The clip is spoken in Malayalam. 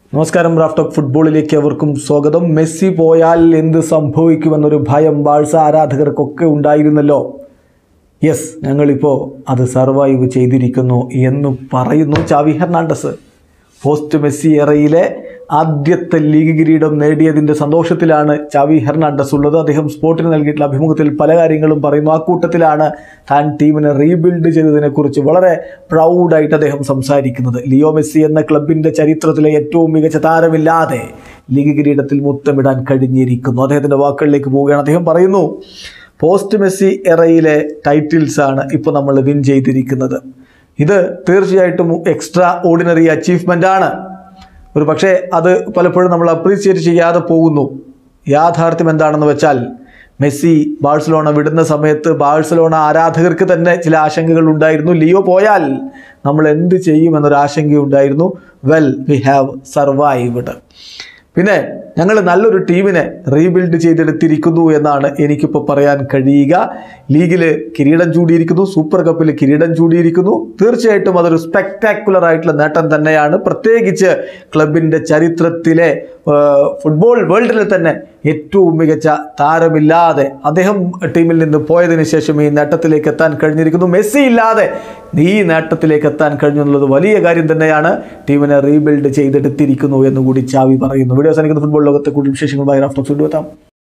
നമസ്കാരം റാഫ്റ്റോക്ക് ഫുട്ബോളിലേക്ക് അവർക്കും സ്വാഗതം മെസ്സി പോയാൽ എന്ത് സംഭവിക്കുമെന്നൊരു ഭയം ബാഴ്സ ആരാധകർക്കൊക്കെ ഉണ്ടായിരുന്നല്ലോ യെസ് ഞങ്ങളിപ്പോൾ അത് സർവൈവ് ചെയ്തിരിക്കുന്നു എന്ന് പറയുന്നു ചാവി ഹെർണാണ്ടസ് പോസ്റ്റ് മെസ്സി എറയിലെ ആദ്യത്തെ ലീഗ് കിരീടം നേടിയതിൻ്റെ സന്തോഷത്തിലാണ് ചാവി ഹെർണാണ്ടസ് ഉള്ളത് അദ്ദേഹം സ്പോർട്ടിന് നൽകിയിട്ടുള്ള അഭിമുഖത്തിൽ പല കാര്യങ്ങളും പറയുന്നു ആ കൂട്ടത്തിലാണ് താൻ ടീമിനെ റീബിൽഡ് ചെയ്തതിനെക്കുറിച്ച് വളരെ പ്രൗഡായിട്ട് അദ്ദേഹം സംസാരിക്കുന്നത് ലിയോ മെസ്സി എന്ന ക്ലബിൻ്റെ ചരിത്രത്തിലെ ഏറ്റവും മികച്ച താരമില്ലാതെ ലീഗ് കിരീടത്തിൽ മുത്തമിടാൻ കഴിഞ്ഞിരിക്കുന്നു അദ്ദേഹത്തിൻ്റെ വാക്കുകളിലേക്ക് പോവുകയാണ് അദ്ദേഹം പറയുന്നു പോസ്റ്റ് മെസ്സി എറയിലെ ടൈറ്റിൽസ് ആണ് ഇപ്പോൾ നമ്മൾ വിൻ ചെയ്തിരിക്കുന്നത് ഇത് തീർച്ചയായിട്ടും എക്സ്ട്രാ ഓർഡിനറി അച്ചീവ്മെൻ്റ് ആണ് ഒരു പക്ഷേ അത് പലപ്പോഴും നമ്മൾ അപ്രീസിയേറ്റ് ചെയ്യാതെ പോകുന്നു യാഥാർത്ഥ്യം എന്താണെന്ന് വെച്ചാൽ മെസ്സി ബാഴ്സലോണ വിടുന്ന സമയത്ത് ബാഴ്സലോണ ആരാധകർക്ക് തന്നെ ചില ആശങ്കകൾ ഉണ്ടായിരുന്നു ലിയോ പോയാൽ നമ്മൾ എന്ത് ചെയ്യുമെന്നൊരു ആശങ്കയുണ്ടായിരുന്നു വെൽ വി ഹാവ് സർവൈവ്ഡ് പിന്നെ ഞങ്ങൾ നല്ലൊരു ടീമിനെ റീബിൽഡ് ചെയ്തെടുത്തിരിക്കുന്നു എന്നാണ് എനിക്കിപ്പോൾ പറയാൻ കഴിയുക ലീഗിൽ കിരീടം ചൂടിയിരിക്കുന്നു സൂപ്പർ കപ്പിൽ കിരീടം ചൂടിയിരിക്കുന്നു തീർച്ചയായിട്ടും അതൊരു സ്പെക്ടാക്കുലർ ആയിട്ടുള്ള നേട്ടം തന്നെയാണ് പ്രത്യേകിച്ച് ക്ലബിൻ്റെ ചരിത്രത്തിലെ ഫുട്ബോൾ വേൾഡിൽ തന്നെ ഏറ്റവും മികച്ച താരമില്ലാതെ അദ്ദേഹം ടീമിൽ നിന്ന് പോയതിനു ശേഷം ഈ നേട്ടത്തിലേക്ക് എത്താൻ കഴിഞ്ഞിരിക്കുന്നു മെസ്സി ഇല്ലാതെ ഈ നേട്ടത്തിലേക്ക് എത്താൻ കഴിഞ്ഞു എന്നുള്ളത് വലിയ കാര്യം തന്നെയാണ് ടീമിനെ റീബിൽഡ് ചെയ്തെടുത്തിരിക്കുന്നു എന്ന് കൂടി ചാവി പറയുന്നു വീഡിയോ അവസാനിക്കുന്ന ഫുട്ബോൾ ലോകത്തെ കൂടുതൽ വിശേഷങ്ങളുമായി റാഫ്റ്റോക്സ് കൊണ്ടുവെത്താം